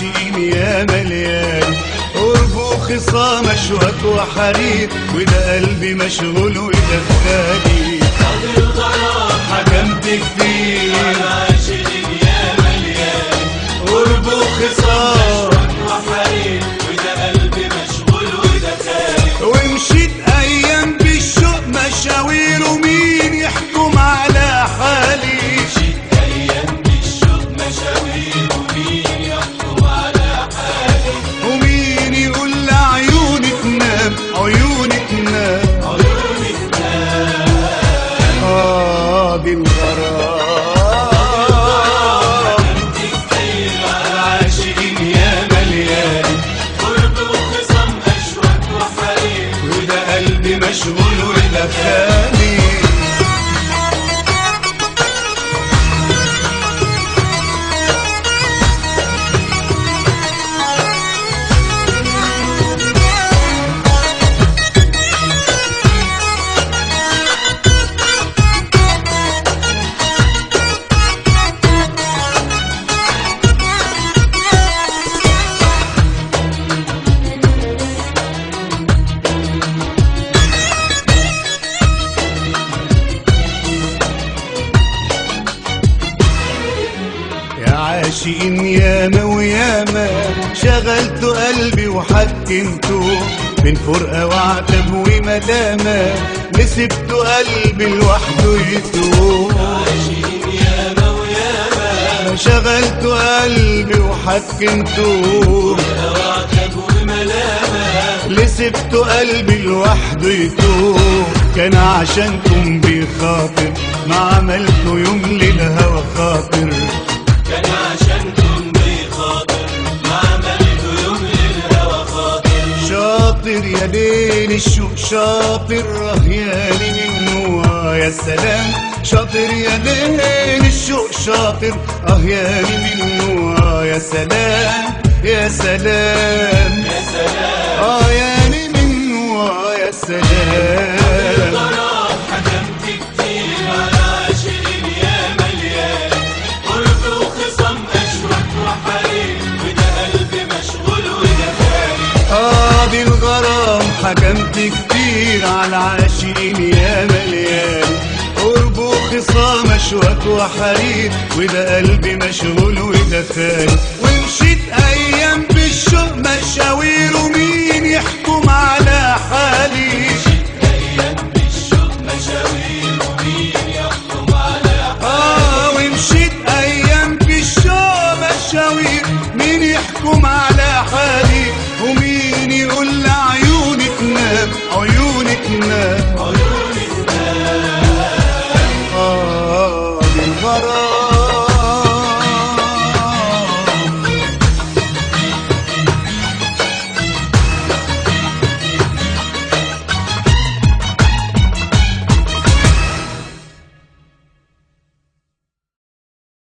عاشقين يا مليان قرب وخصام اشواك وحرير وده قلبي مشغول وده خالي الغرام حكمت كتير عاشقين يا مليان قرب وخصام وحرير وده قلبي مشغول وده خالي ومشيت ايام بالشوق مشاوير ومين يحكم على حالي ايام بالشوق مشاوير ومين يحكم على حالي ومين يقول لعيونك نام عيونك نام عيونك اه دي الغرام انت كتير على عاشقين يا مليان قرب وخصام اشواك وحرير وده قلبي مشغول وده خالي يا عاشقين ياما وياما شغلت قلبي وحكمته بين فرقة وعتب ومدامة مسكت قلبي لوحده يتوه عاشقين ياما وياما شغلت قلبي وحكمته وعتب وملامة لسبت قلبي لوحده يتوه كان عشانكم بخاطر ما عملته يوم للهوى خاطر كان عشانكم بخاطر ما عملت يوم للهوى خاطر شاطر يا ليل الشوق شاطر رهياني منه آه يا سلام شاطر يا ليل الشوق شاطر رهياني منه آه يا سلام يا سلام يا سلام اه ياني منه آه يا سلام غرام حكمت كتير على عاشقين يا مليان قرب وخصام اشواك وحرير وده قلبي مشغول وده خالي اه دي الغرام حكمت كتير على عاشقين يا مليان قرب وخصام اشواك وحرير وده قلبي مشغول وده خالي ومشيت ايام بالشوق مشاوير ومين يحكم على حالي ايام بالشوق مشاوير ومين يحكم على اه ومشيت ايام بالشوق مشاوير مين يحكم على حالي